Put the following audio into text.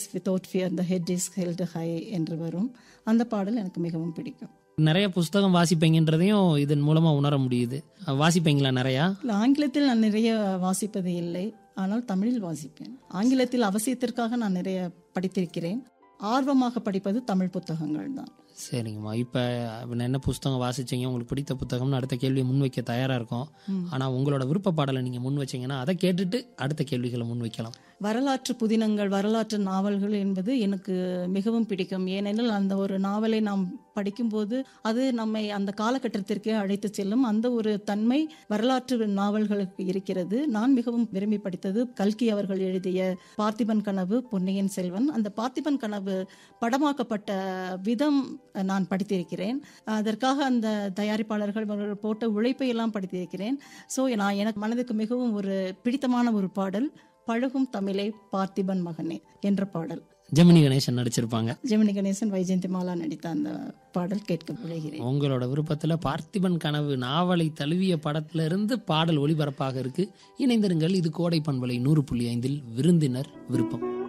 without fear the head is held high என்று வரும் அந்த பாடல் எனக்கு மிகவும் பிடிக்கும் நிறைய புஸ்தகம் வாசிப்பீங்கன்றதையும் இதன் மூலமா உணர முடியுது வாசிப்பீங்களா நிறையா இல்ல, ஆங்கிலத்தில் நான் நிறைய வாசிப்பது இல்லை ஆனால் தமிழில் வாசிப்பேன் ஆங்கிலத்தில் அவசியத்திற்காக நான் நிறைய படித்திருக்கிறேன் ஆர்வமாக படிப்பது தமிழ் புத்தகங்கள் தான் சரிங்கம்மா இப்போ என்ன புஸ்தகம் வாசிச்சீங்க உங்களுக்கு பிடித்த புத்தகம்னு அடுத்த கேள்வியை முன்வைக்க தயாரா இருக்கும் ஆனா உங்களோட விருப்ப பாடலை நீங்க முன் வச்சீங்கன்னா அதை கேட்டுட்டு அடுத்த கேள்விகளை முன் வைக்கலாம் வரலாற்று புதினங்கள் வரலாற்று நாவல்கள் என்பது எனக்கு மிகவும் பிடிக்கும் ஏனெனில் அந்த ஒரு நாவலை நாம் படிக்கும்போது அது நம்மை அந்த காலகட்டத்திற்கே அழைத்து செல்லும் அந்த ஒரு தன்மை வரலாற்று நாவல்களுக்கு இருக்கிறது நான் மிகவும் விரும்பி படித்தது கல்கி அவர்கள் எழுதிய பார்த்திபன் கனவு பொன்னியின் செல்வன் அந்த பார்த்திபன் கனவு படமாக்கப்பட்ட விதம் நான் படித்திருக்கிறேன் அதற்காக அந்த தயாரிப்பாளர்கள் அவர்கள் போட்ட உழைப்பை எல்லாம் படித்திருக்கிறேன் ஸோ நான் எனக்கு மனதுக்கு மிகவும் ஒரு பிடித்தமான ஒரு பாடல் பழகும் தமிழே பார்த்திபன் மகனே என்ற பாடல் ஜெமினி கணேசன் நடிச்சிருப்பாங்க ஜெமினி கணேசன் வைஜெயந்தி மாலா நடித்த அந்த பாடல் கேட்க விளைகிறேன் உங்களோட விருப்பத்துல பார்த்திபன் கனவு நாவலை தழுவிய படத்துல இருந்து பாடல் ஒளிபரப்பாக இருக்கு இணைந்திருங்கள் இது கோடை பண்பலை நூறு புள்ளி ஐந்தில் விருந்தினர் விருப்பம்